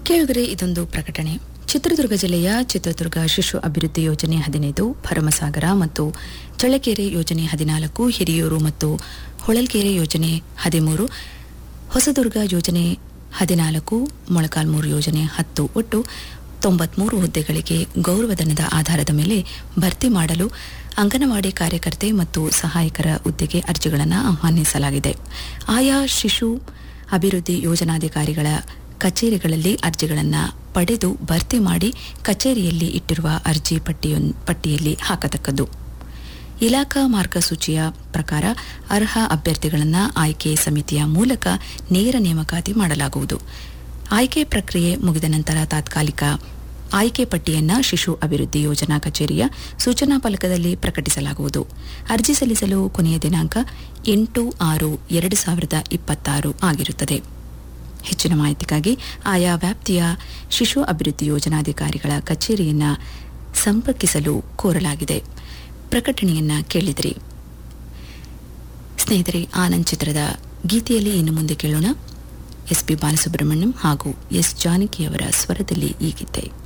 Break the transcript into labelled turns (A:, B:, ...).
A: ಕೇಳಿದರೆ ಇದೊಂದು ಪ್ರಕಟಣೆ ಚಿತ್ರದುರ್ಗ ಜಿಲ್ಲೆಯ ಚಿತ್ರದುರ್ಗ ಶಿಶು ಅಭಿವೃದ್ಧಿ ಯೋಜನೆ ಹದಿನೈದು ಭರಮಸಾಗರ ಮತ್ತು ಚಳ್ಳಕೆರೆ ಯೋಜನೆ ಹದಿನಾಲ್ಕು ಹಿರಿಯೂರು ಮತ್ತು ಹೊಳಲ್ಕೆರೆ ಯೋಜನೆ ಹದಿಮೂರು ಹೊಸದುರ್ಗ ಯೋಜನೆ ಹದಿನಾಲ್ಕು ಮೊಳಕಾಲ್ಮೂರು ಯೋಜನೆ ಹತ್ತು ಒಟ್ಟು ತೊಂಬತ್ಮೂರು ಹುದ್ದೆಗಳಿಗೆ ಗೌರವಧನದ ಆಧಾರದ ಮೇಲೆ ಭರ್ತಿ ಮಾಡಲು ಅಂಗನವಾಡಿ ಕಾರ್ಯಕರ್ತೆ ಮತ್ತು ಸಹಾಯಕರ ಹುದ್ದೆಗೆ ಅರ್ಜಿಗಳನ್ನು ಆಹ್ವಾನಿಸಲಾಗಿದೆ ಆಯಾ ಶಿಶು ಅಭಿವೃದ್ಧಿ ಯೋಜನಾಧಿಕಾರಿಗಳ ಕಚೇರಿಗಳಲ್ಲಿ ಅರ್ಜಿಗಳನ್ನು ಪಡೆದು ಭರ್ತಿ ಮಾಡಿ ಕಚೇರಿಯಲ್ಲಿ ಇಟ್ಟಿರುವ ಅರ್ಜಿ ಪಟ್ಟಿಯೊನ್ ಪಟ್ಟಿಯಲ್ಲಿ ಹಾಕತಕ್ಕದ್ದು ಇಲಾಖಾ ಮಾರ್ಗಸೂಚಿಯ ಪ್ರಕಾರ ಅರ್ಹ ಅಭ್ಯರ್ಥಿಗಳನ್ನು ಆಯ್ಕೆ ಸಮಿತಿಯ ಮೂಲಕ ನೇರ ನೇಮಕಾತಿ ಮಾಡಲಾಗುವುದು ಆಯ್ಕೆ ಪ್ರಕ್ರಿಯೆ ಮುಗಿದ ನಂತರ ತಾತ್ಕಾಲಿಕ ಆಯ್ಕೆ ಪಟ್ಟಿಯನ್ನು ಶಿಶು ಅಭಿವೃದ್ಧಿ ಯೋಜನಾ ಕಚೇರಿಯ ಸೂಚನಾ ಫಲಕದಲ್ಲಿ ಪ್ರಕಟಿಸಲಾಗುವುದು ಅರ್ಜಿ ಸಲ್ಲಿಸಲು ಕೊನೆಯ ದಿನಾಂಕ ಎಂಟು ಆರು ಎರಡು ಸಾವಿರದ ಇಪ್ಪತ್ತಾರು ಆಗಿರುತ್ತದೆ ಹೆಚ್ಚಿನ ಮಾಹಿತಿಗಾಗಿ ಆಯಾ ವ್ಯಾಪ್ತಿಯ ಶಿಶು ಅಭಿವೃದ್ಧಿ ಯೋಜನಾಧಿಕಾರಿಗಳ ಕಚೇರಿಯನ್ನು ಸಂಪರ್ಕಿಸಲು ಕೋರಲಾಗಿದೆ ಪ್ರಕಟಣೆಯನ್ನ ಕೇಳಿದಿರಿ ಸ್ನೇಹಿತರೆ ಆನಂದ್ ಚಿತ್ರದ ಗೀತೆಯಲ್ಲಿ ಇನ್ನು ಮುಂದೆ ಕೇಳೋಣ ಎಸ್ ಪಿ ಬಾಲಸುಬ್ರಹ್ಮಣ್ಯಂ ಹಾಗೂ ಎಸ್ ಜಾನಕಿಯವರ ಸ್ವರದಲ್ಲಿ ಈ ಗೀತೆ